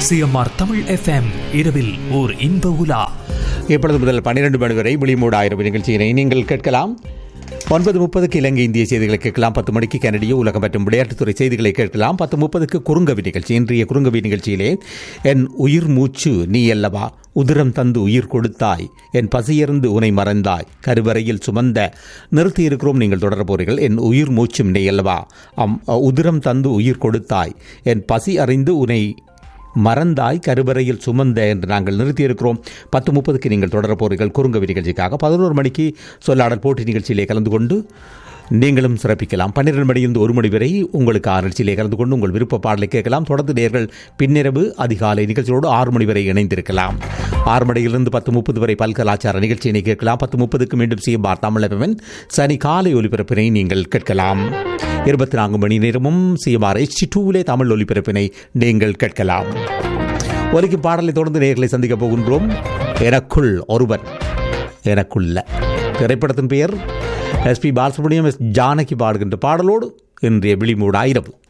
CMR Tamil FM இரவில் ஓர் இன்ப உலா இப்பொழுது முதல் பன்னிரண்டு மணி வரை விழிமூட ஆயிரம் நிகழ்ச்சியினை நீங்கள் கேட்கலாம் ஒன்பது முப்பதுக்கு இலங்கை இந்திய செய்திகளை கேட்கலாம் பத்து மணிக்கு கனடிய உலகம் மற்றும் விளையாட்டுத்துறை செய்திகளை கேட்கலாம் பத்து முப்பதுக்கு குறுங்கவி நிகழ்ச்சி இன்றைய குறுங்கவி நிகழ்ச்சியிலே என் உயிர் மூச்சு நீ அல்லவா உதிரம் தந்து உயிர் கொடுத்தாய் என் பசியர்ந்து உனை மறந்தாய் கருவறையில் சுமந்த நிறுத்தியிருக்கிறோம் நீங்கள் தொடர போறீர்கள் என் உயிர் மூச்சும் நீ அல்லவா அம் உதிரம் தந்து உயிர் கொடுத்தாய் என் பசி அறிந்து உனை மறந்தாய் கருவறையில் சுமந்த என்று நாங்கள் நிறுத்தியிருக்கிறோம் பத்து முப்பதுக்கு நீங்கள் தொடர போறீர்கள் குறுங்கவி நிகழ்ச்சிக்காக பதினோரு மணிக்கு சொல்லாடல் போட்டி நிகழ்ச்சியிலே கலந்து கொண்டு நீங்களும் சிறப்பிக்கலாம் பன்னிரண்டு மணியிலிருந்து ஒரு மணி வரை உங்களுக்கு ஆராய்ச்சியிலே கலந்து கொண்டு உங்கள் விருப்ப பாடலை கேட்கலாம் தொடர்ந்து நேர்கள் பின்னிரவு அதிகாலை நிகழ்ச்சியோடு ஆறு மணி வரை இணைந்திருக்கலாம் ஆறு மணியிலிருந்து பத்து முப்பது வரை பல்கலாச்சார நிகழ்ச்சியினை கேட்கலாம் பத்து முப்பதுக்கு மீண்டும் சிஎம்ஆர் தமிழகவன் சனி காலை ஒலிபரப்பினை நீங்கள் கேட்கலாம் இருபத்தி நான்கு மணி நேரமும் சிஎம்ஆர் எச் டூவிலே தமிழ் ஒலிபரப்பினை நீங்கள் கேட்கலாம் ஒலிக்கும் பாடலை தொடர்ந்து நேர்களை சந்திக்க போகின்றோம் எனக்குள் ஒருவன் எனக்குள்ள திரைப்படத்தின் பெயர் எஸ்பி பாலசுப்ரமணியம் எஸ் ஜானகி பாடுகின்ற பாடலோடு இன்றைய விழிமூடாயிரம்